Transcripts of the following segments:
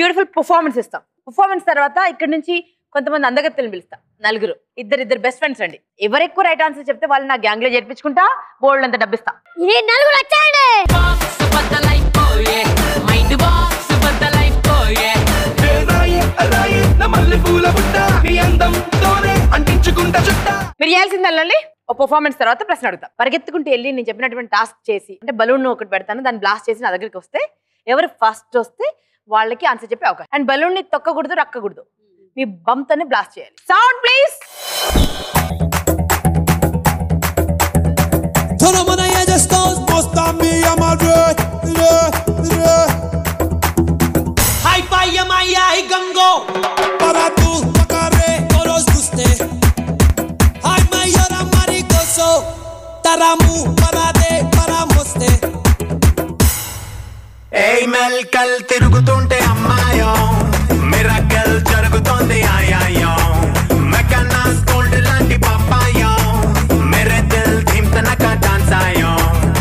Beautiful performance ఇస్తాం performance తర్వాత ఇక్కడ నుంచి కొంతమంది అందగత్తెలను పిలుస్తాం నలుగురు ఇద్దరు ఇద్దరు బెస్ట్ ఫ్రెండ్స్ అండి ఎవరు ఎక్కువ రైట్ ఆన్సర్ చెప్తే వాళ్ళు నా గ్యాంగ్ లో చేర్పించుకుంటా బోల్డ్ అంత డబ్బిస్తా ఇది నలుగురు వచ్చాయండి మీరు చేయాల్సిందల్లండి ఒక పర్ఫార్మెన్స్ తర్వాత ప్రశ్న అడుగుతా పరిగెత్తుకుంటూ వెళ్ళి నేను చెప్పినటువంటి టాస్క్ చేసి అంటే బలూన్ ఒకటి పెడతాను దాన్ని బ్లాస్ట్ చేసి నా దగ్గరికి వస్తే ఎవరు ఫస్ట్ వస్తే వాళ్ళకి ఆన్సర్ చెప్పే అవకాశం అండ్ బలూన్ ని తొక్కకూడదు రక్కకూడదు మీ బంతోనే బ్లాస్ట్ చేయాలి sound please Todo mundo aí já está mostra minha madre. Hi, Paya Maya, hi, Gango. Para tu, pacare, todos guste. Ay, mayor amaricoso. Taramu, para de, para moste. ఏయ్ మెల్కల్ తిరుగుతుంటే అమ్మాయో miracle జరుగుతోంది ఆయాయో మెకనాస్ గోల్డ్ లాంటి పప్పాయో మెరే దిల్ థీమ్ తనక డాన్స్ ఆయో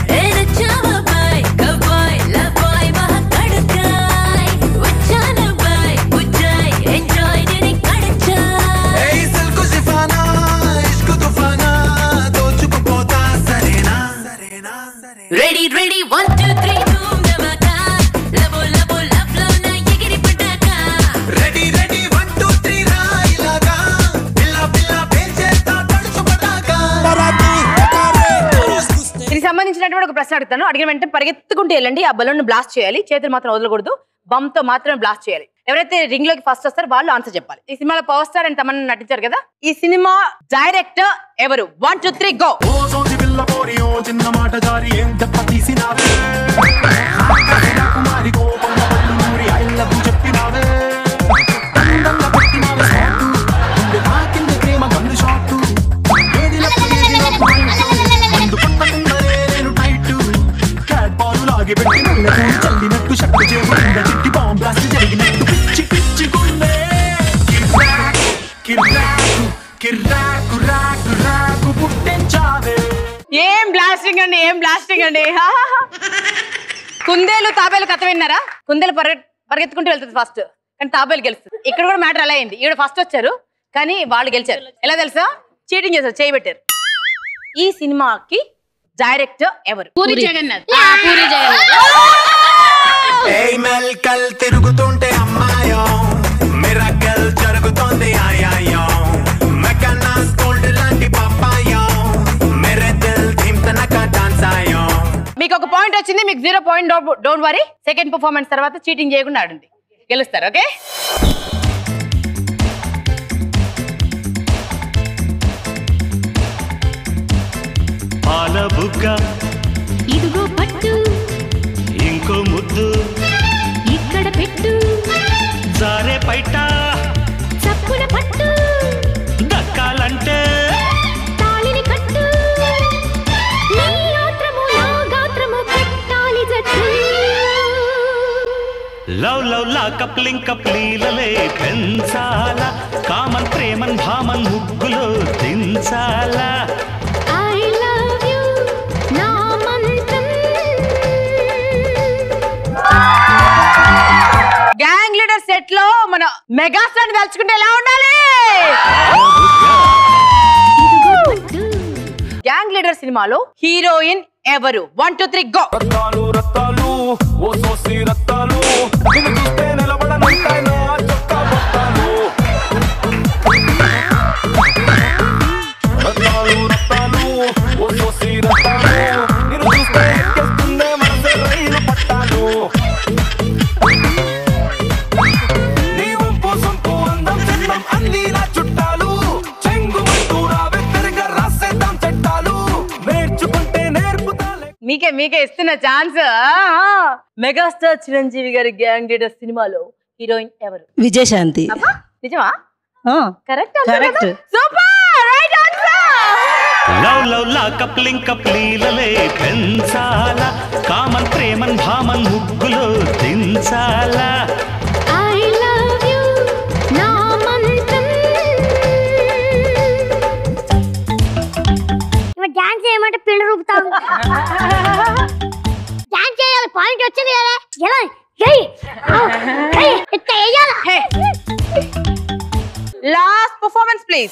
ఏయ్ సిల్కు సిఫానా ఇష్కు తుఫానా దోచుకుపోతా సరేనా సరేనా సరేనా ready ready one two three ధూమ్ ధమాకా లబో లబో లవ్ లో నా ఎగిరి పటాకా ready ready one two three రా ఇలాగా పిల్ల పిల్ల పేల్చేస్తా తడుచు Pataka Para tu, pacare, todos guste. దీనికి సంబంధించినటువంటి ఒక ప్రశ్న అడుగుతాను అడిగిన వెంటనే పరిగెత్తుకుంటూ వెళ్ళండి ఆ బలూన్ బ్లాస్ట్ చేయాలి చేతులు మాత్రం వదలకూడదు బమ్ తో మాత్రమే బ్లాస్ట్ చేయాలి ఎవరైతే రింగ్ లోకి ఫస్ట్ వస్తారో వాళ్ళు ఆన్సర్ చెప్పాలి ఈ సినిమాలో పవర్ స్టార్ అండ్ తమన్నా నటించారు కదా ఈ సినిమా డైరెక్టర్ ఎవరు వన్ టూ త్రీ గో ఓ సోచి పిల్ల పోరి ఓ చిన్న మాట జారి ఏం దెబ్బ తీసినావే కుమారి కోపం నూరి ఐ లవ్ చెప్పినావే దండంగా పెట్టినావే స్పాటు గుండె తాకింది ప్రేమ గన్ను షాటు ఏది లెక్క ఏది నాకు మందు పట్టకుండానే నేను టైట్ క్యాట్ బాలు లాగి పెట్టి నల్లకు చల్లినట్టు షట్టు చేరుకుంద చిట్టి బాంబ్ బ్లాస్ట్ జరిగినట్టు పిచ్చి పిచ్చి గుండె కిర్రాకు కిర్రాకు రాకు రాకు పుట్టించావే ఏం బ్లాస్టింగ్ అండి ఏం బ్లాస్టింగ్ అండి కుందేలు తాబేలు కథ విన్నారా కుందేలు పరిగె పరిగెత్తుకుంటూ వెళ్తుంది ఫస్ట్ కానీ తాబేలు గెలుస్తుంది ఇక్కడ కూడా మ్యాటర్ అలా అయింది ఈవిడ ఫస్ట్ వచ్చారు కానీ వాళ్ళు గెలిచారు ఎలా తెలుసా చీటింగ్ చేశారు చేయబెట్టారు ఈ సినిమాకి డైరెక్టర్ ఎవరు పూరి జగన్నాథ్ ఆ, పూరి జగన్నాథ్ ఏయ్ మెల్కల్ తిరుగుతుంటే అమ్మాయో మిరకల్ జరుగుతోంది ఆయాయో మెకనాస్ గోల్డ్ లాంటి పప్పాయో మెరే దిల్ థీమ్ తనక డాన్స్ ఆయో మీకు ఒక పాయింట్ వచ్చింది మీకు zero point don't worry second performance తర్వాత చీటింగ్ చేయకుండా ఆడండి గెలుస్తారు ఓకే పాల బుగ్గ ఇదిగో పట్టు ఇంకో ముద్దు ఇక్కడ పెట్టు జారే పైట చప్పున పట్టు దక్కాలంటే తాళిని కట్టు నీ ఆత్రము నా గాత్రము పెట్టాలి జట్టు లవ్ లవ్ లా కప్లింగ్ కప్లీలలే పెంచాలా కామన్ ప్రేమన్ భామన్ ముగ్గులో దించాలా ఐ లవ్ యు నా మంత్రం గ్యాంగ్ లీడర్ సెట్ లో మన మెగాస్టార్ తలుచుకుంటే ఎలా ఉండాలి ఇదిగో పట్టు గ్యాంగ్ లీడర్ సినిమాలో హీరోయిన్ ఎవరు వన్ టూ త్రీ గో రత్తాలు రత్తాలు ఓ సోసి రత్తాలు నిన్ను చూస్తే నిలబడనంటాయి నా చొక్కా బొత్తాలు రత్తాలు రత్తాలు ఓ సోసి రత్తాలు నిన్ను చూస్తే ఎక్కేస్తుందే మనసే రైలు పట్టాలు నీ వంపు సొంపు అందం చందం అన్ని నా చుట్టాలు చెంగు రావే తిరగ రాసేద్దాం చట్టాలు నేర్చుకుంటే నేర్పుతాలే మీకే మీకే ఇస్తున్న ఛాన్స్ మెగాస్టార్ చిరంజీవి గారి గ్యాంగ్ లీడర్ సినిమాలో హీరోయిన్ ఎవరు విజయశాంతి అబ్బా, నిజమా ఆ, correct Correct. Super right answer love love లా కప్లింగ్ కప్లీలలే పెంచాలా కామన్ ప్రేమన్ భామన్ ముగ్గులో దించాలా ఐ లవ్ యు నా మంత్రం ఇప్పుడు డాన్స్ చేయమంటే పిల్ల రూపుతావు డాన్స్ చేయాలి పాయింట్ వచ్చింది కదా ఎలా ఏయ్, ఆ, ఏయ్, ఇట్ట హే లాస్ట్ పర్ఫార్మెన్స్ ప్లీజ్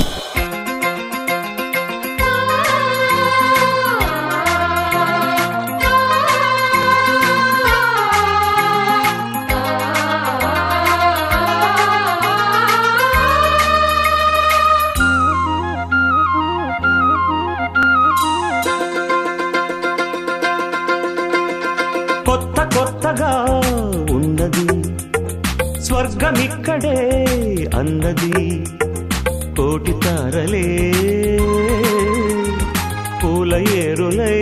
కొత్త కొత్తగా ఉన్నది స్వర్గమిక్కడే అన్నది కోటి తారలే పూల ఏరులై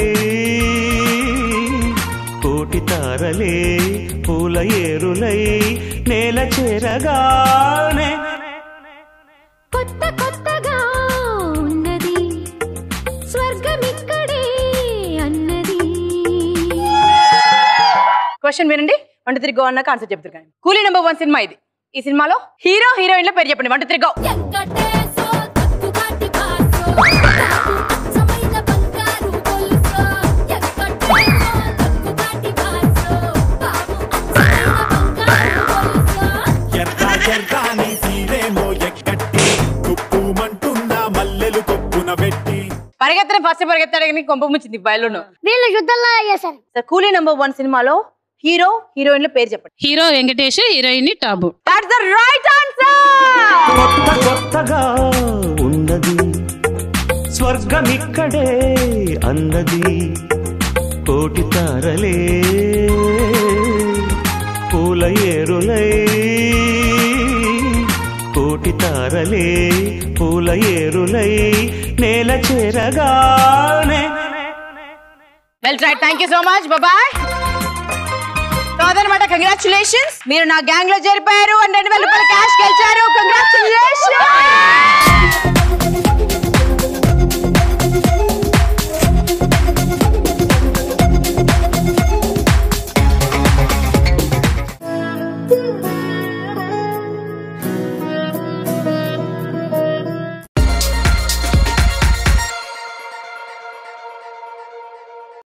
కోటి తారలే పూల ఏరులై నేల చేరగానే కొత్త కొత్తగా ఉన్నది స్వర్గమిక్కడే అన్నది క్వశ్చన్ వినండి వన్ టూ త్రీ గో అన్నాక ఆన్సర్ చెప్తారు కానీ కూలీ నెంబర్ వన్ సినిమా ఇది ఈ సినిమాలో హీరో హీరోయిన్ల పేరు చెప్పండి వన్ టూ త్రీ గో వెంకటేశో తక్కుగాటి బాసో బాబు అచ్చమైన బంగారు గొలుసో వెంకటేశో తక్కుగాటి బాసో బాబు అచ్చమైన బంగారు గొలుసో ఎర్ర ఎర్రాని సీరేమో ఎక్కట్టి కుప్పుమంటున్న మల్లెలు కొప్పున పెట్టి పరిగెత్తడం ఫస్ట్ పరిగెత్తాడు కానీ కొంప ముచ్చింది బయలును వీళ్ళు యుద్ధంలో చేశారు సార్ కూలీ నెంబర్ వన్ సినిమాలో హీరో హీరోయిన్ల పేరు చెప్పండి hero Venkatesh heroine Tabu that's the right answer కొత్త కొత్తగా ఉన్నది స్వర్గమిక్కడే అన్నది కోటి తారలే పూల ఏరులై కోటి తారలే పూల ఏరులై నేల చేరగానే well try thank you so much bye so అదనమాట కంగ్రాచులేషన్స్ మీరు నా గ్యాంగ్ లో చేరిపోయారు అండ్ రెండు వేల రూపాయలు క్యాష్ గెలిచారు కంగ్రాచులేషన్